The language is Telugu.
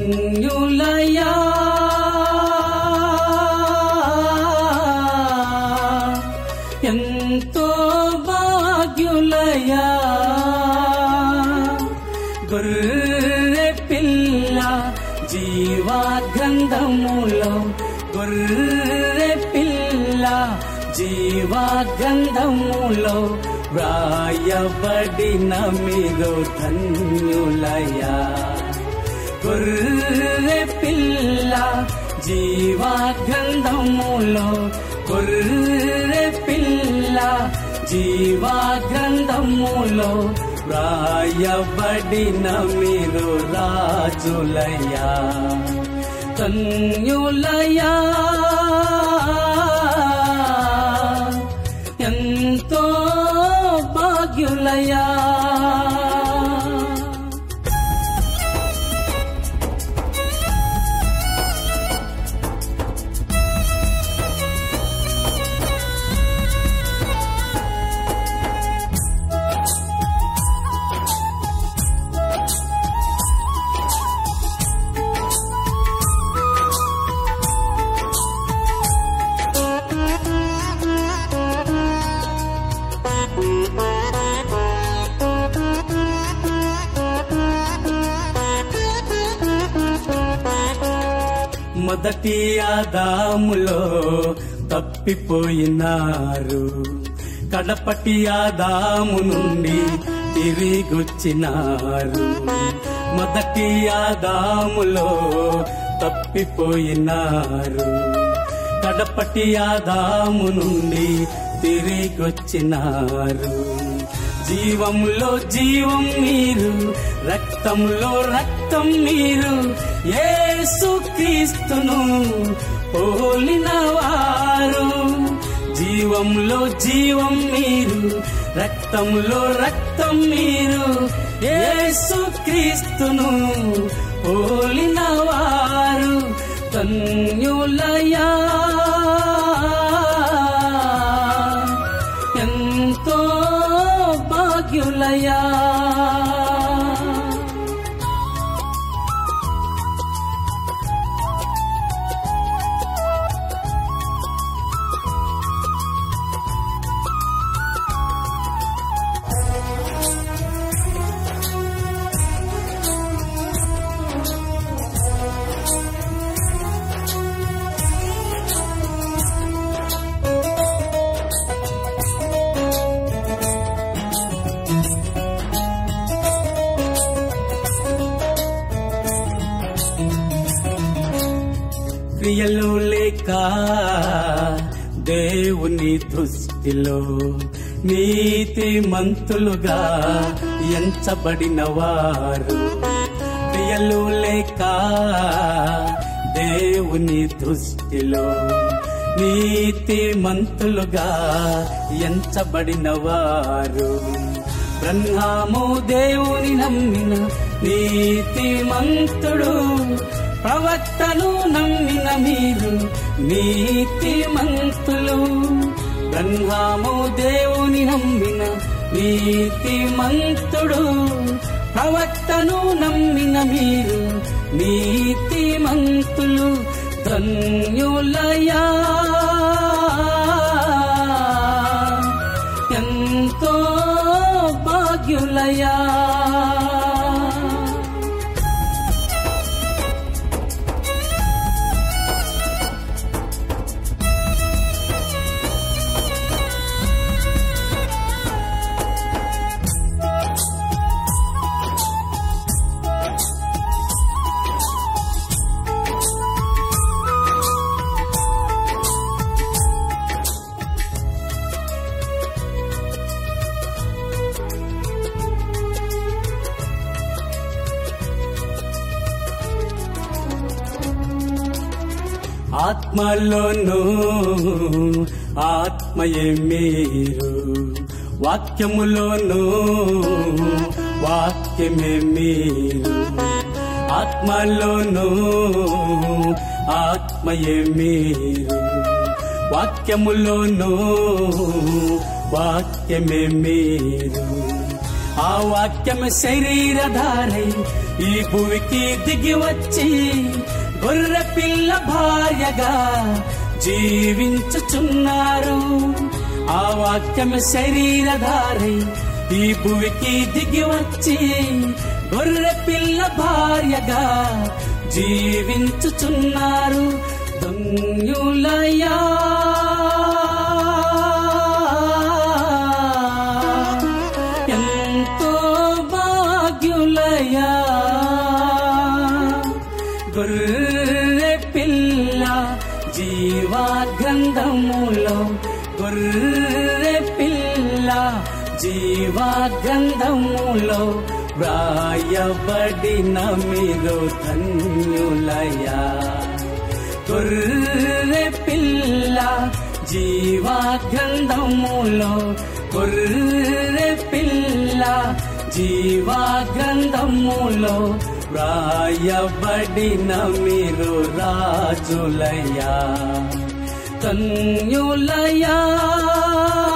ధన్యులయా ఎంతో భాగ్యులయా గొర్రె పిల్ల జీవాగంధములో గొర్రె పిల్ల జీవాగంధములో వ్రాయబడిన మీరు ధన్యులయా గొర్రె పిల్ల జీవాగంధములో గొర్రె పిల్ల జీవాగంధములో వ్రాయబడిన మీరు రాజులయా కన్యులయా ఎంతో భాగ్యులయా మొదటి ఆదాములో తప్పిపోయినారు కడపటి ఆదాము నుండి తిరిగొచ్చినారు మొదటి ఆదాములో తప్పిపోయినారు కడపటి ఆదాము నుండి తిరిగొచ్చినారు జీవంలో జీవం మీరు రక్తంలో రక్తం మీరు యేసు క్రీస్తును పోలిన వారు జీవంలో జీవం మీరు రక్తంలో రక్తం మీరు యేసు క్రీస్తును పోలిన వారు కన్యులయా ఎంతో భాగ్యులయా క్రియలు లేక దేవుని దృష్టిలో నీతి మంతులుగా ఎంచబడిన వారు క్రియలు లేక దేవుని దృష్టిలో నీతి మంతులుగా ఎంచబడిన వారు బ్రహ్మాము దేవుని నమ్మిన నీతి మంతుడు ప్రవక్తను నమ్మిన మీరు నీతి మంతులు బ్రహ్మాము దేవుని నమ్మిన నీతి మంతుడు ప్రవక్తను నమ్మిన మీరు నీతి మంతులు ధన్యులయా ఎంతో భాగ్యులయా ఆత్మలోను ఆత్మయే మీరు వాక్యములోను వాక్యమే మీరు ఆత్మలోను ఆత్మయే మీరు వాక్యములోను వాక్యమే మీరు ఆ వాక్యం శరీరధారై ఈ భూమికి దిగి వచ్చి గొర్రె పిల్ల భార్యగా జీవించుచున్నారు ఆ వాక్యం శరీరధారై ఈ భూమికి దిగి వచ్చి గొర్రె పిల్ల భార్యగా జీవించుచున్నారు ధన్యులయా ఎంతో భాగ్యులయా గొర్రె పిల్ల జీవాగంధములో గొర్రె పిల్ల జీవాగంధములో వ్రాయబడిన మీరు ధన్యులయా గొర్రె పిల్ల జీవాగంధములో గొర్రె పిల్ల జీవాగంధములో వ్రాయబడిన మీరు రాజులయా కన్యులయా